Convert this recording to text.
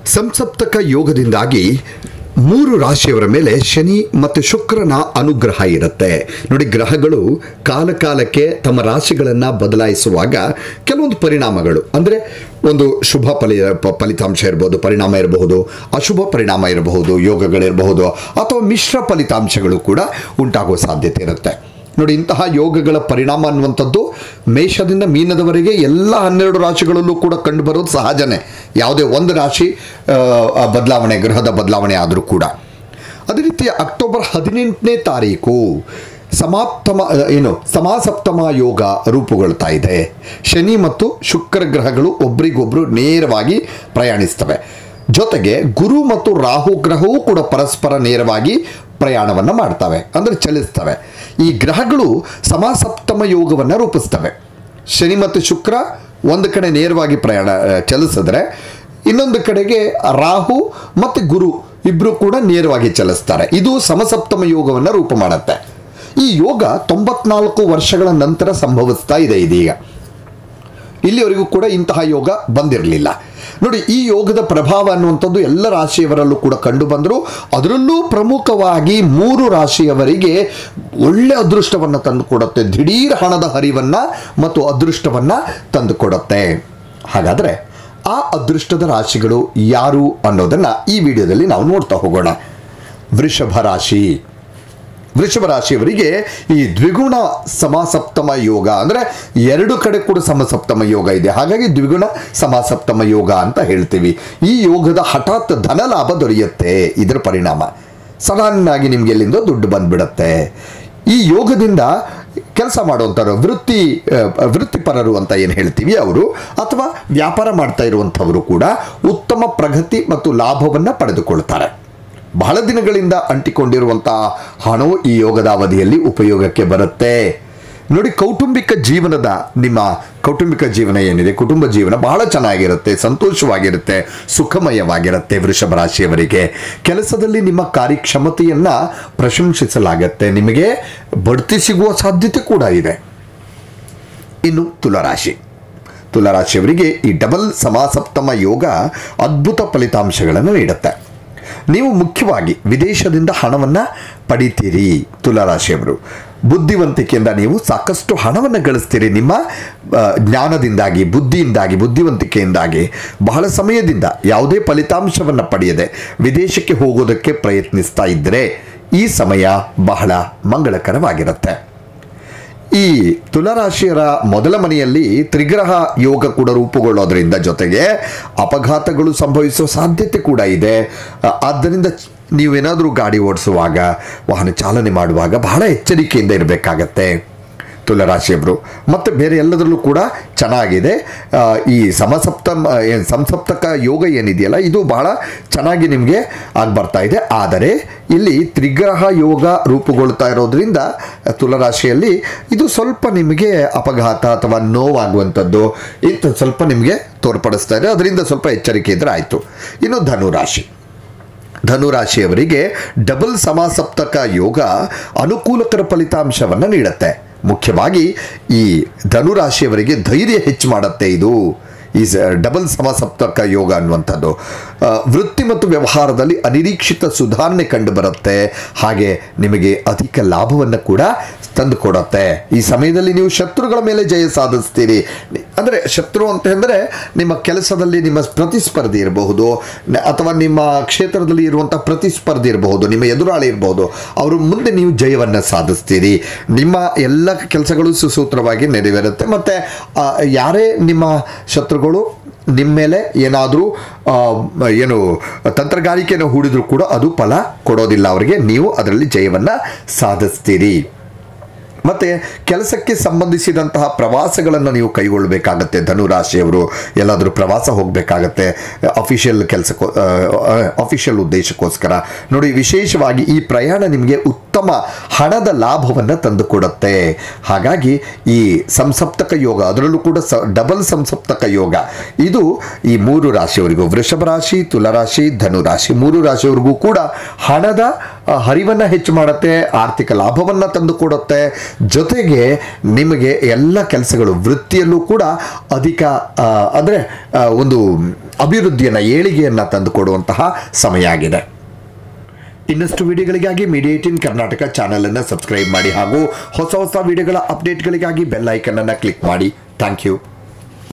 ಸಂಸಪ್ತಕ ಯೋಗದಿಂದಾಗಿ ಮೂರು ರಾಶಿಯವರ ಮೇಲೆ ಶನಿ ಮತ್ತು ಶುಕ್ರನ ಅನುಗ್ರಹ ಇರುತ್ತೆ ನೋಡಿ ಗ್ರಹಗಳು ಕಾಲ ಕಾಲಕ್ಕೆ ತಮ್ಮ ರಾಶಿಗಳನ್ನು ಬದಲಾಯಿಸುವಾಗ ಕೆಲವೊಂದು ಪರಿಣಾಮಗಳು ಅಂದರೆ ಒಂದು ಶುಭ ಫಲಿ ಪ- ಫಲಿತಾಂಶ ಇರಬಹುದು ಪರಿಣಾಮ ಇರಬಹುದು ಅಶುಭ ಪರಿಣಾಮ ಇರಬಹುದು ಯೋಗಗಳಿರಬಹುದು ಅಥವಾ ಮಿಶ್ರ ಫಲಿತಾಂಶಗಳು ಕೂಡ ಉಂಟಾಗುವ ಸಾಧ್ಯತೆ ಇರುತ್ತೆ ನೋಡಿ ಇಂತಹ ಯೋಗಗಳ ಪರಿಣಾಮ ಅನ್ನುವಂಥದ್ದು ಮೇಷದಿಂದ ಮೀನದವರೆಗೆ ಎಲ್ಲ ಹನ್ನೆರಡು ರಾಶಿಗಳಲ್ಲೂ ಕೂಡ ಕಂಡು ಬರೋದು ಸಹಜನೇ ಯಾವುದೇ ಒಂದು ರಾಶಿ ಆ, ಆ, ಬದಲಾವಣೆ ಗ್ರಹದ ಬದಲಾವಣೆ ಆದರೂ ಕೂಡ ಅದೇ ರೀತಿ ಅಕ್ಟೋಬರ್ ಹದಿನೆಂಟನೇ ತಾರೀಕು ಸಮಾಪ್ತಮ ಆ, ಏನು ಸಮಾಸಪ್ತಮ ಯೋಗ ರೂಪುಗೊಳ್ತಾ ಇದೆ ಶನಿ ಮತ್ತು ಶುಕ್ರ ಗ್ರಹಗಳು ಒಬ್ರಿಗೊಬ್ರು ನೇರವಾಗಿ ಪ್ರಯಾಣಿಸ್ತವೆ ಜೊತೆಗೆ ಗುರು ಮತ್ತು ರಾಹು ಗ್ರಹವೂ ಕೂಡ ಪರಸ್ಪರ ನೇರವಾಗಿ ಪ್ರಯಾಣವನ್ನು ಮಾಡ್ತವೆ ಅಂದರೆ ಚಲಿಸ್ತವೆ ಈ ಗ್ರಹಗಳು ಸಮಾಸಪ್ತಮ ಯೋಗವನ್ನು ರೂಪಿಸ್ತವೆ ಶನಿ ಮತ್ತು ಶುಕ್ರ ಒಂದು ಕಡೆ ನೇರವಾಗಿ ಪ್ರಯಾಣ ಆ, ಚಲಿಸಿದ್ರೆ ಇನ್ನೊಂದು ಕಡೆಗೆ ರಾಹು ಮತ್ತು ಗುರು ಇಬ್ಬರು ಕೂಡ ನೇರವಾಗಿ ಚಲಿಸ್ತಾರೆ ಇದು ಸಮಸಪ್ತಮ ಯೋಗವನ್ನು ರೂಪ ಮಾಡುತ್ತೆ ಈ ಯೋಗ ತೊಂಬತ್ನಾಲ್ಕು ವರ್ಷಗಳ ನಂತರ ಸಂಭವಿಸ್ತಾ ಇದೆ ಇದೀಗ ಇಲ್ಲಿವರೆಗೂ ಕೂಡ ಇಂತಹ ಯೋಗ ಬಂದಿರಲಿಲ್ಲ ನೋಡಿ ಈ ಯೋಗದ ಪ್ರಭಾವ ಅನ್ನುವಂಥದ್ದು ಎಲ್ಲ ರಾಶಿಯವರಲ್ಲೂ ಕೂಡ ಕಂಡು ಬಂದರು ಅದರಲ್ಲೂ ಪ್ರಮುಖವಾಗಿ ಮೂರು ರಾಶಿಯವರಿಗೆ ಒಳ್ಳೆ ಅದೃಷ್ಟವನ್ನು ತಂದುಕೊಡುತ್ತೆ ದಿಢೀರ್ ಹಣದ ಹರಿವನ್ನು ಮತ್ತು ಅದೃಷ್ಟವನ್ನು ತಂದುಕೊಡುತ್ತೆ ಹಾಗಾದರೆ ಆ ಅದೃಷ್ಟದ ರಾಶಿಗಳು ಯಾರು ಅನ್ನೋದನ್ನು ಈ ವಿಡಿಯೋದಲ್ಲಿ ನಾವು ನೋಡ್ತಾ ಹೋಗೋಣ ವೃಷಭ ರಾಶಿ ವೃಷಭ ರಾಶಿಯವರಿಗೆ ಈ ದ್ವಿಗುಣ ಸಮಾಸಪ್ತಮ ಯೋಗ ಅಂದರೆ ಎರಡು ಕಡೆ ಕೂಡ ಸಮಸಪ್ತಮ ಯೋಗ ಇದೆ ಹಾಗಾಗಿ ದ್ವಿಗುಣ ಸಮಾಸಪ್ತಮ ಯೋಗ ಅಂತ ಹೇಳ್ತೀವಿ ಈ ಯೋಗದ ಹಠಾತ್ ಧನಲಾಭ ದೊರೆಯುತ್ತೆ ಇದರ ಪರಿಣಾಮ ಸಡನ್ನಾಗಿ ನಿಮ್ಗೆ ಎಲ್ಲಿಂದ ದುಡ್ಡು ಬಂದ್ಬಿಡತ್ತೆ ಈ ಯೋಗದಿಂದ ಕೆಲಸ ಮಾಡುವಂಥವ್ರು ವೃತ್ತಿ ಆ, ವೃತ್ತಿಪರರು ಅಂತ ಏನು ಹೇಳ್ತೀವಿ ಅವರು ಅಥವಾ ವ್ಯಾಪಾರ ಮಾಡ್ತಾ ಇರುವಂಥವರು ಕೂಡ ಉತ್ತಮ ಪ್ರಗತಿ ಮತ್ತು ಲಾಭವನ್ನು ಪಡೆದುಕೊಳ್ತಾರೆ ಬಹಳ ದಿನಗಳಿಂದ ಅಂಟಿಕೊಂಡಿರುವಂತಹ ಹಣವು ಈ ಯೋಗದ ಅವಧಿಯಲ್ಲಿ ಉಪಯೋಗಕ್ಕೆ ಬರುತ್ತೆ ನೋಡಿ ಕೌಟುಂಬಿಕ ಜೀವನದ ನಿಮ್ಮ ಕೌಟುಂಬಿಕ ಜೀವನ ಏನಿದೆ ಕುಟುಂಬ ಜೀವನ ಬಹಳ ಚೆನ್ನಾಗಿರುತ್ತೆ ಸಂತೋಷವಾಗಿರುತ್ತೆ ಸುಖಮಯವಾಗಿರುತ್ತೆ ವೃಷಭ ರಾಶಿಯವರಿಗೆ ಕೆಲಸದಲ್ಲಿ ನಿಮ್ಮ ಕಾರ್ಯಕ್ಷಮತೆಯನ್ನು ಪ್ರಶಂಸಿಸಲಾಗತ್ತೆ ನಿಮಗೆ ಬಡ್ತಿ ಸಿಗುವ ಸಾಧ್ಯತೆ ಕೂಡ ಇದೆ ಇನ್ನು ತುಲಾರಾಶಿ ತುಲಾರಾಶಿಯವರಿಗೆ ಈ ಡಬಲ್ ಸಮಾಸಪ್ತಮ ಯೋಗ ಅದ್ಭುತ ಫಲಿತಾಂಶಗಳನ್ನು ನೀಡುತ್ತೆ ನೀವು ಮುಖ್ಯವಾಗಿ ವಿದೇಶದಿಂದ ಹಣವನ್ನು ಪಡಿತೀರಿ ತುಲಾರಾಶಿಯವರು ಬುದ್ಧಿವಂತಿಕೆಯಿಂದ ನೀವು ಸಾಕಷ್ಟು ಹಣವನ್ನು ಗಳಿಸ್ತೀರಿ ನಿಮ್ಮ ಆ, ಜ್ಞಾನದಿಂದಾಗಿ ಬುದ್ಧಿಯಿಂದಾಗಿ ಬುದ್ಧಿವಂತಿಕೆಯಿಂದಾಗಿ ಬಹಳ ಸಮಯದಿಂದ ಯಾವುದೇ ಫಲಿತಾಂಶವನ್ನು ಪಡೆಯದೆ ವಿದೇಶಕ್ಕೆ ಹೋಗೋದಕ್ಕೆ ಪ್ರಯತ್ನಿಸ್ತಾ ಇದ್ದರೆ ಈ ಸಮಯ ಬಹಳ ಮಂಗಳಕರವಾಗಿರುತ್ತೆ ಈ ತುಲಾರಾಶಿಯರ ಮೊದಲ ಮನೆಯಲ್ಲಿ ತ್ರಿಗ್ರಹ ಯೋಗ ಕೂಡ ರೂಪುಗೊಳ್ಳೋದ್ರಿಂದ ಜೊತೆಗೆ ಅಪಘಾತಗಳು ಸಂಭವಿಸುವ ಸಾಧ್ಯತೆ ಕೂಡ ಇದೆ ಆ- ಆದ್ದರಿಂದ ಚ- ನೀವೇನಾದರೂ ಗಾಡಿ ಓಡಿಸುವಾಗ ವಾಹನ ಚಾಲನೆ ಮಾಡುವಾಗ ಬಹಳ ಎಚ್ಚರಿಕೆಯಿಂದ ಇರಬೇಕಾಗತ್ತೆ ತುಲಾರಾಶಿಯವರು ಮತ್ತು ಬೇರೆ ಎಲ್ಲದರಲ್ಲೂ ಕೂಡ ಚೆನ್ನಾಗಿದೆ ಆ, ಈ ಸಮಸಪ್ತಮ ಏನು ಸಂಸಪ್ತಕ ಯೋಗ ಏನಿದೆಯಲ್ಲ ಇದು ಬಹಳ ಚೆನ್ನಾಗಿ ನಿಮಗೆ ಆಗಿ ಬರ್ತಾ ಇದೆ ಆದರೆ ಇಲ್ಲಿ ತ್ರಿಗ್ರಹ ಯೋಗ ರೂಪುಗೊಳ್ತಾ ಇರೋದ್ರಿಂದ ತುಲಾರಾಶಿಯಲ್ಲಿ ಇದು ಸ್ವಲ್ಪ ನಿಮಗೆ ಅಪಘಾತ ಅಥವಾ ನೋವಾಗುವಂಥದ್ದು ಇಂಥ ಸ್ವಲ್ಪ ನಿಮಗೆ ತೋರ್ಪಡಿಸ್ತಾ ಇದೆ ಅದರಿಂದ ಸ್ವಲ್ಪ ಎಚ್ಚರಿಕೆ ಇದ್ರೆ ಆಯಿತು ಇನ್ನು ಧನುರಾಶಿ ಧನುರಾಶಿಯವರಿಗೆ ಡಬಲ್ ಸಮಾಸಪ್ತಕ ಯೋಗ ಅನುಕೂಲಕರ ಫಲಿತಾಂಶವನ್ನು ನೀಡುತ್ತೆ ಮುಖ್ಯವಾಗಿ ಈ ಧನುರಾಶಿಯವರಿಗೆ ಧೈರ್ಯ ಹೆಚ್ಚು ಮಾಡುತ್ತೆ ಇದು ಈ ಡಬಲ್ ಸಮಸಪ್ತಕ ಯೋಗ ಅನ್ನುವಂಥದ್ದು ಆ, ವೃತ್ತಿ ಮತ್ತು ವ್ಯವಹಾರದಲ್ಲಿ ಅನಿರೀಕ್ಷಿತ ಸುಧಾರಣೆ ಕಂಡು ಬರುತ್ತೆ ಹಾಗೆ ನಿಮಗೆ ಅಧಿಕ ಲಾಭವನ್ನು ಕೂಡ ತಂದುಕೊಡುತ್ತೆ ಈ ಸಮಯದಲ್ಲಿ ನೀವು ಶತ್ರುಗಳ ಮೇಲೆ ಜಯ ಸಾಧಿಸ್ತೀರಿ ಅಂದರೆ ಶತ್ರು ಅಂತ ಅಂದರೆ ನಿಮ್ಮ ಕೆಲಸದಲ್ಲಿ ನಿಮ್ಮ ಪ್ರತಿಸ್ಪರ್ಧಿ ಇರಬಹುದು ನ- ಅಥವಾ ನಿಮ್ಮ ಕ್ಷೇತ್ರದಲ್ಲಿ ಇರುವಂಥ ಪ್ರತಿಸ್ಪರ್ಧಿ ಇರಬಹುದು ನಿಮ್ಮ ಎದುರಾಳಿ ಇರಬಹುದು ಅವರು ಮುಂದೆ ನೀವು ಜಯವನ್ನು ಸಾಧಿಸ್ತೀರಿ ನಿಮ್ಮ ಎಲ್ಲ ಕೆಲಸಗಳು ಸುಸೂತ್ರವಾಗಿ ನೆರವೇರುತ್ತೆ ಮತ್ತು ಯಾರೇ ನಿಮ್ಮ ಶತ್ರುಗಳು ನಿಮ್ಮ ಮೇಲೆ ಏನಾದರೂ ಏನು ತಂತ್ರಗಾರಿಕೆಯನ್ನು ಹೂಡಿದ್ರು ಕೂಡ ಅದು ಫಲ ಕೊಡೋದಿಲ್ಲ ಅವರಿಗೆ ನೀವು ಅದರಲ್ಲಿ ಜಯವನ್ನು ಸಾಧಿಸ್ತೀರಿ ಮತ್ತು ಕೆಲಸಕ್ಕೆ ಸಂಬಂಧಿಸಿದಂತಹ ಪ್ರವಾಸಗಳನ್ನು ನೀವು ಕೈಗೊಳ್ಳಬೇಕಾಗತ್ತೆ ಧನುರಾಶಿಯವರು ಎಲ್ಲಾದರೂ ಪ್ರವಾಸ ಹೋಗಬೇಕಾಗತ್ತೆ ಅಫಿಷಿಯಲ್ ಕೆಲಸಕ್ಕೋ ಅಫಿಷಿಯಲ್ ಉದ್ದೇಶಕ್ಕೋಸ್ಕರ ನೋಡಿ ವಿಶೇಷವಾಗಿ ಈ ಪ್ರಯಾಣ ನಿಮಗೆ ಉತ್ತಮ ಹಣದ ಲಾಭವನ್ನು ತಂದುಕೊಡುತ್ತೆ ಹಾಗಾಗಿ ಈ ಸಂಸಪ್ತಕ ಯೋಗ ಅದರಲ್ಲೂ ಕೂಡ ಸ ಡಬಲ್ ಸಂಸಪ್ತಕ ಯೋಗ ಇದು ಈ ಮೂರು ರಾಶಿಯವರಿಗೂ ವೃಷಭ ರಾಶಿ ತುಲಾರಾಶಿ ಧನುರಾಶಿ ಮೂರು ರಾಶಿಯವರಿಗೂ ಕೂಡ ಹಣದ ಆ, ಹರಿವನ್ನು ಹೆಚ್ಚು ಮಾಡುತ್ತೆ ಆರ್ಥಿಕ ಲಾಭವನ್ನು ತಂದುಕೊಡುತ್ತೆ ಜೊತೆಗೆ ನಿಮಗೆ ಎಲ್ಲ ಕೆಲಸಗಳು ವೃತ್ತಿಯಲ್ಲೂ ಕೂಡ ಅಧಿಕ ಆ, ಅಂದರೆ ಆ, ಒಂದು ಅಭಿವೃದ್ಧಿಯನ್ನು ಏಳಿಗೆಯನ್ನು ತಂದುಕೊಡುವಂತಹ ಸಮಯ ಆಗಿದೆ ಇನ್ನಷ್ಟು ವಿಡಿಯೋಗಳಿಗಾಗಿ ಮೀಡಿಯೇಟಿನ್ ಕರ್ನಾಟಕ ಚಾನಲ್ ಅನ್ನು ಸಬ್ಸ್ಕ್ರೈಬ್ ಮಾಡಿ ಹಾಗೂ ಹೊಸ ಹೊಸ ವಿಡಿಯೋಗಳ ಅಪ್ಡೇಟ್ಗಳಿಗಾಗಿ ಬೆಲ್ ಐಕನ್ ಅನ್ನು ಕ್ಲಿಕ್ ಮಾಡಿ ಥ್ಯಾಂಕ್ ಯು